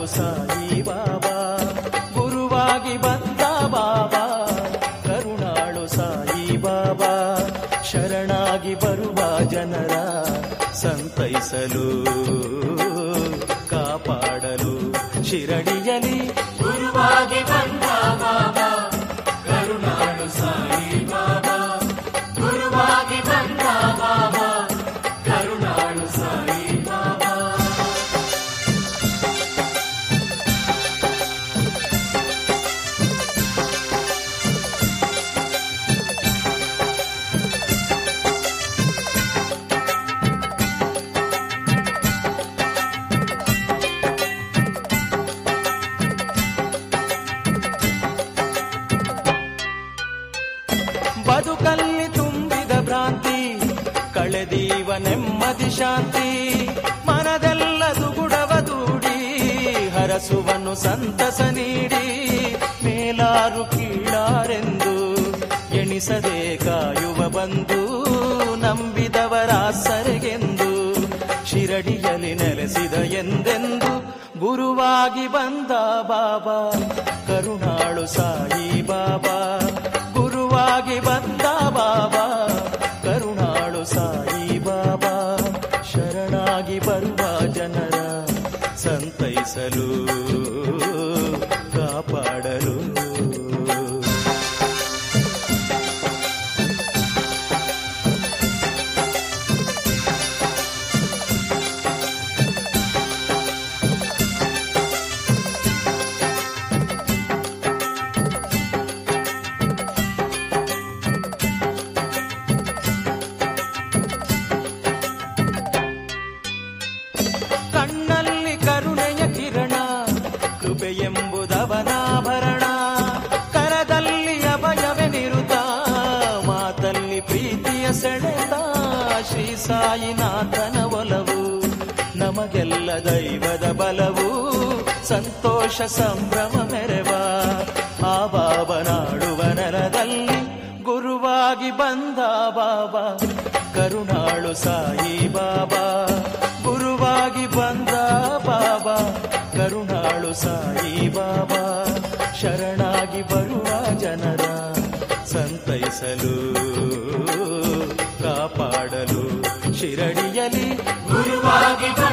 ಸಾಯಿ ಬಾಬಾ ಗುರುವಾಗಿ ಬಂದ ಬಾಬಾ ಕರುಣಾಳು ಸಾಯಿ ಬಾಬಾ ಶರಣಾಗಿ ಬರುವ ಜನರ ಸಂತೈಸಲು ಕಾಪಾಡಲು ಶಿರಡಿಯಲಿ ಗುರುವಾಗಿ ಬಂದ ಬಾಬಾ ಕರುಣಾಳು ಸಾಯಿ ಬಾಬಾ ಗುರುವಾಗಿ ಬಂದ ಬಾಬಾ ಕರುಣಾಳು ಸಾಯಿ ಬಾಬಾ ಬದುಕಲ್ಲಿ ತುಂಬಿದ ಭ್ರಾಂತಿ ಕಳೆದೀವ ನೆಮ್ಮದಿ ಶಾಂತಿ ಮನದೆಲ್ಲ ದುಗುಡವ ದೂಡಿ ಹರಸುವನ್ನು ಸಂತಸ ನೀಡಿ ಮೇಲಾರು ಕೀಳಾರೆಂದು ಎಣಿಸದೆ ಕಾಯುವ ಬಂದು ನಂಬಿದವರ ಸರಿಗೆಂದು ಶಿರಡಿಯಲ್ಲಿ ನೆಲೆಸಿದ ಎಂದೆಂದು ಗುರುವಾಗಿ ಬಂದ ಬಾಬಾ ಕರುಣಾಳು ಸಾಯಿ ಬಾಬಾ ಗುರುವಾಗಿ ಬಂದ ಬಾಬಾ ಕರುಣಾಳು ಸಾಯಿ ಬಾಬಾ ಶರಣಾಗಿ ಬರುವ ಜನರ ಸಂತೈಸಲು ಕಾಪಾಡಲು ಕಣ್ಣಲ್ಲಿ ಕರುಣೆಯ ಕಿರಣ ಕೃಪೆ ಎಂಬುದವನಾಭರಣ ಕರದಲ್ಲಿ ಅಭಯವೇ ನಿರುತ ಮಾತಲ್ಲಿ ಪ್ರೀತಿಯ ಸೆಳೆತ ಶ್ರೀ ಸಾಯಿನಾಥನ ಒಲವು ನಮಗೆಲ್ಲ ದೈವದ ಬಲವು ಸಂತೋಷ ಸಂಭ್ರಮ ಮೆರೆವ ಆ ಬಾಬನಾಡುವ ನೆಲದಲ್ಲಿ ಗುರುವಾಗಿ ಬಂದ ಬಾಬಾ ಕರುಣಾಳು ಸಾಯಿ ಬಾಬಾ ಗುರುವಾಗಿ ಬಂದ ಬಾಬಾ ಕರುಣಾಳು ಸಾಯಿ ಬಾಬಾ ಶರಣಾಗಿ ಬರುವ ಜನರ ಸಂತೈಸಲು ಕಾಪಾಡಲು ಶಿರಡಿಯಲಿ ಗುರುವಾಗಿ ಬಂದ